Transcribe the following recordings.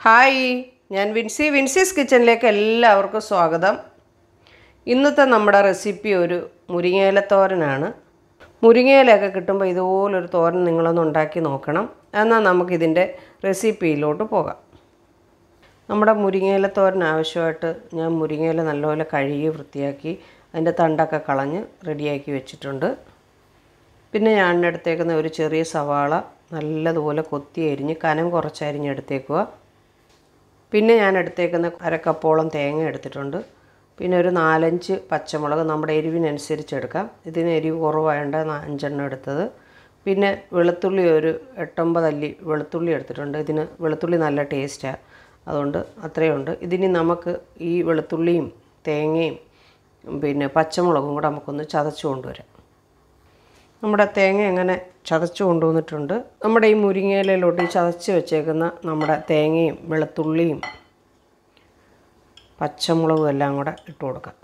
hi ഞാൻ വിൻസി വിൻസീസ് കിച്ചണിലേക്ക് എല്ലാവർക്കും സ്വാഗതം ഇന്നത്തെ നമ്മുടെ റെസിപ്പി ഒരു മുരിങ്ങയിലത്തോരനാണ് മുരിങ്ങയിലൊക്കെ കിട്ടുമ്പോൾ ഇതുപോലൊരു തോരൻ നിങ്ങളൊന്ന് ഉണ്ടാക്കി നോക്കണം എന്നാൽ നമുക്കിതിൻ്റെ റെസിപ്പിയിലോട്ട് പോകാം നമ്മുടെ മുരിങ്ങയിലത്തോരൻ ആവശ്യമായിട്ട് ഞാൻ മുരിങ്ങയില നല്ലപോലെ കഴുകി വൃത്തിയാക്കി അതിൻ്റെ തണ്ടൊക്കെ കളഞ്ഞ് റെഡിയാക്കി വെച്ചിട്ടുണ്ട് പിന്നെ ഞാൻ എടുത്തേക്കുന്ന ഒരു ചെറിയ സവാള നല്ലതുപോലെ കൊത്തി അരിഞ്ഞ് കനം കുറച്ച് അരിഞ്ഞെടുത്തേക്കുക പിന്നെ ഞാൻ എടുത്തേക്കുന്ന അരക്കപ്പോളം തേങ്ങ എടുത്തിട്ടുണ്ട് പിന്നെ ഒരു നാലഞ്ച് പച്ചമുളക് നമ്മുടെ എരിവിനനുസരിച്ച് എടുക്കാം ഇതിന് എരിവ് കുറവായതുകൊണ്ട് നാ- അഞ്ചെണ്ണം എടുത്തത് പിന്നെ വെളുത്തുള്ളി ഒരു എട്ടൊമ്പത് അല്ലി വെളുത്തുള്ളി എടുത്തിട്ടുണ്ട് ഇതിന് വെളുത്തുള്ളി നല്ല ടേസ്റ്റാണ് അതുകൊണ്ട് അത്രയും ഉണ്ട് ഇതിനി നമുക്ക് ഈ വെളുത്തുള്ളിയും തേങ്ങയും പിന്നെ പച്ചമുളകും കൂടെ നമുക്കൊന്ന് ചതച്ച് കൊണ്ടുവരാം നമ്മുടെ തേങ്ങ എങ്ങനെ ചതച്ച് കൊണ്ടുവന്നിട്ടുണ്ട് നമ്മുടെ ഈ മുരിങ്ങയിലയിലോട്ട് ഈ ചതച്ച് വെച്ചേക്കുന്ന നമ്മുടെ തേങ്ങയും വെളുത്തുള്ളിയും പച്ചമുളകും എല്ലാം കൂടെ ഇട്ട് കൊടുക്കാം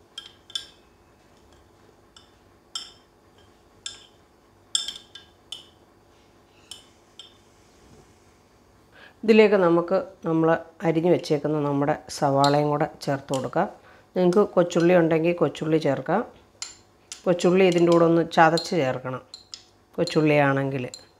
ഇതിലേക്ക് നമുക്ക് നമ്മൾ അരിഞ്ഞ് വെച്ചേക്കുന്ന നമ്മുടെ സവാളയും കൂടെ ചേർത്ത് കൊടുക്കാം നിങ്ങൾക്ക് കൊച്ചുള്ളി ഉണ്ടെങ്കിൽ കൊച്ചുള്ളി ചേർക്കാം കൊച്ചുള്ളി ഇതിൻ്റെ കൂടെ ഒന്ന് ചതച്ച് ചേർക്കണം കൊച്ചുള്ളി ആണെങ്കിൽ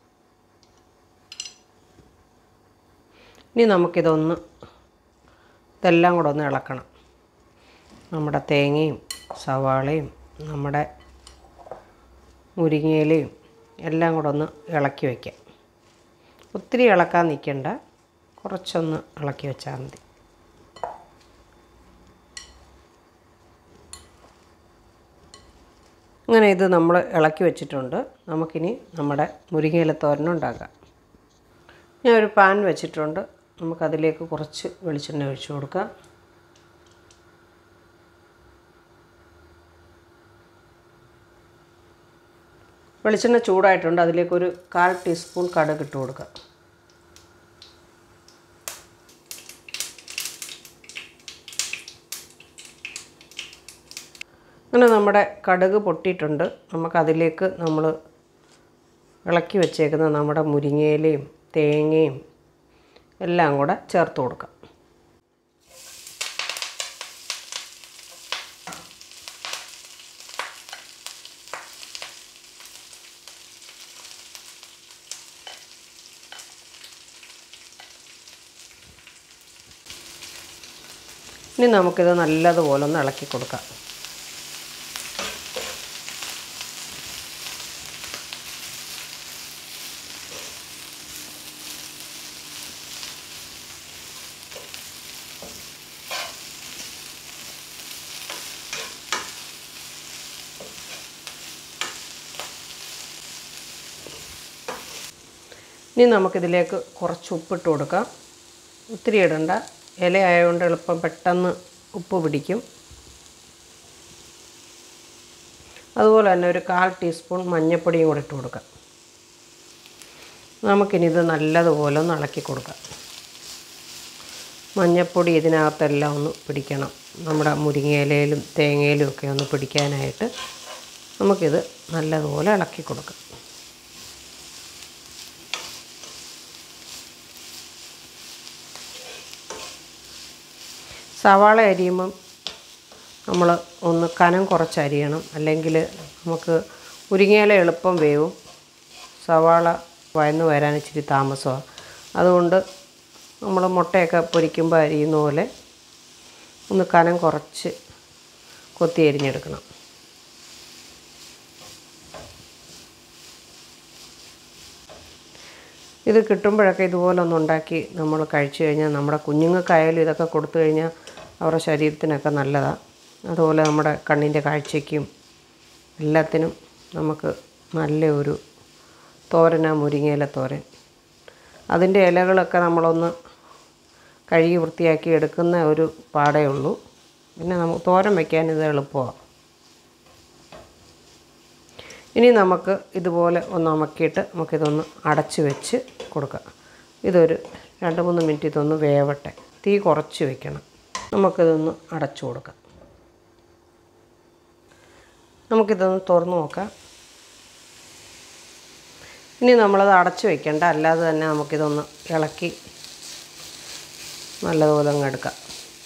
ഇനി നമുക്കിതൊന്ന് ഇതെല്ലാം കൂടെ ഒന്ന് ഇളക്കണം നമ്മുടെ തേങ്ങയും സവാളയും നമ്മുടെ മുരിങ്ങയിലയും എല്ലാം കൂടെ ഒന്ന് ഇളക്കി വയ്ക്കാം ഒത്തിരി ഇളക്കാൻ നിൽക്കണ്ട കുറച്ചൊന്ന് ഇളക്കി വെച്ചാൽ മതി അങ്ങനെ ഇത് നമ്മൾ ഇളക്കി വെച്ചിട്ടുണ്ട് നമുക്കിനി നമ്മുടെ മുരിങ്ങയില തോരൻ ഉണ്ടാക്കാം ഞാൻ ഒരു പാൻ വെച്ചിട്ടുണ്ട് നമുക്കതിലേക്ക് കുറച്ച് വെളിച്ചെണ്ണ ഒഴിച്ചു കൊടുക്കാം വെളിച്ചെണ്ണ ചൂടായിട്ടുണ്ട് അതിലേക്കൊരു കാൽ ടീസ്പൂൺ കടുക് ഇട്ട് കൊടുക്കാം അങ്ങനെ നമ്മുടെ കടുക് പൊട്ടിയിട്ടുണ്ട് നമുക്കതിലേക്ക് നമ്മൾ ഇളക്കി വെച്ചേക്കുന്ന നമ്മുടെ മുരിങ്ങയിലയും തേങ്ങയും എല്ലാം കൂടെ ചേർത്ത് കൊടുക്കാം ഇനി നമുക്കിത് നല്ലതുപോലെ ഒന്ന് ഇളക്കി കൊടുക്കാം ഇനി നമുക്കിതിലേക്ക് കുറച്ച് ഉപ്പിട്ട് കൊടുക്കാം ഒത്തിരി ഇടണ്ട ഇല ആയതുകൊണ്ട് എളുപ്പം പെട്ടെന്ന് ഉപ്പ് പിടിക്കും അതുപോലെ തന്നെ ഒരു കാൽ ടീസ്പൂൺ മഞ്ഞൾപ്പൊടിയും കൂടെ ഇട്ട് കൊടുക്കാം നമുക്കിനി ഇത് നല്ലതുപോലെ ഒന്ന് ഇളക്കി കൊടുക്കാം മഞ്ഞൾപ്പൊടി ഇതിനകത്തെല്ലാം ഒന്ന് പിടിക്കണം നമ്മുടെ മുരിങ്ങയിലയിലും തേങ്ങയിലും ഒക്കെ ഒന്ന് പിടിക്കാനായിട്ട് നമുക്കിത് നല്ലതുപോലെ ഇളക്കി കൊടുക്കാം സവാള അരിയുമ്പം നമ്മൾ ഒന്ന് കനം കുറച്ച് അരിയണം അല്ലെങ്കിൽ നമുക്ക് മുരിങ്ങയില എളുപ്പം വേവും സവാള വയന്ന് വരാൻ ഇച്ചിരി താമസമാണ് അതുകൊണ്ട് നമ്മൾ മുട്ടയൊക്കെ പൊരിക്കുമ്പോൾ അരിയുന്ന പോലെ ഒന്ന് കനം കുറച്ച് കൊത്തി അരിഞ്ഞെടുക്കണം ഇത് കിട്ടുമ്പോഴൊക്കെ ഇതുപോലെ ഒന്ന് ഉണ്ടാക്കി നമ്മൾ കഴിച്ചു കഴിഞ്ഞാൽ നമ്മുടെ കുഞ്ഞുങ്ങൾക്കായാലും ഇതൊക്കെ കൊടുത്തു കഴിഞ്ഞാൽ അവരുടെ ശരീരത്തിനൊക്കെ നല്ലതാണ് അതുപോലെ നമ്മുടെ കണ്ണിൻ്റെ കാഴ്ചയ്ക്കും എല്ലാത്തിനും നമുക്ക് നല്ല ഒരു തോരനാ മുരിങ്ങയില തോരൻ അതിൻ്റെ ഇലകളൊക്കെ നമ്മളൊന്ന് കഴുകി വൃത്തിയാക്കി എടുക്കുന്ന ഒരു പാടേ ഉള്ളൂ പിന്നെ നമുക്ക് തോരൻ വയ്ക്കാൻ ഇത് എളുപ്പമാണ് ഇനി നമുക്ക് ഇതുപോലെ ഒന്ന് അമക്കിയിട്ട് നമുക്കിതൊന്ന് അടച്ച് വെച്ച് കൊടുക്കാം ഇതൊരു രണ്ട് മൂന്ന് മിനിറ്റ് ഇതൊന്ന് വേവട്ടെ തീ കുറച്ച് വെക്കണം നമുക്കിതൊന്ന് അടച്ചു കൊടുക്കാം നമുക്കിതൊന്ന് തുറന്ന് നോക്കാം ഇനി നമ്മളത് അടച്ചു വെക്കേണ്ട അല്ലാതെ തന്നെ നമുക്കിതൊന്ന് ഇളക്കി നല്ലതുപോലെ അങ്ങ് എടുക്കാം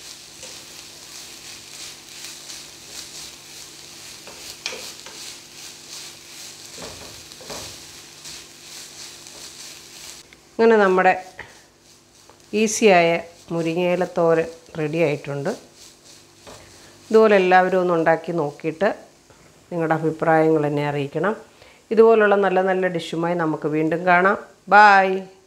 അങ്ങനെ നമ്മുടെ ഈസിയായ മുരിങ്ങയിലത്തോരൻ റെഡി ആയിട്ടുണ്ട് ഇതുപോലെ എല്ലാവരും ഒന്ന് ഉണ്ടാക്കി നോക്കിയിട്ട് നിങ്ങളുടെ അഭിപ്രായങ്ങൾ എന്നെ അറിയിക്കണം ഇതുപോലുള്ള നല്ല നല്ല ഡിഷുമായി നമുക്ക് വീണ്ടും കാണാം ബായ്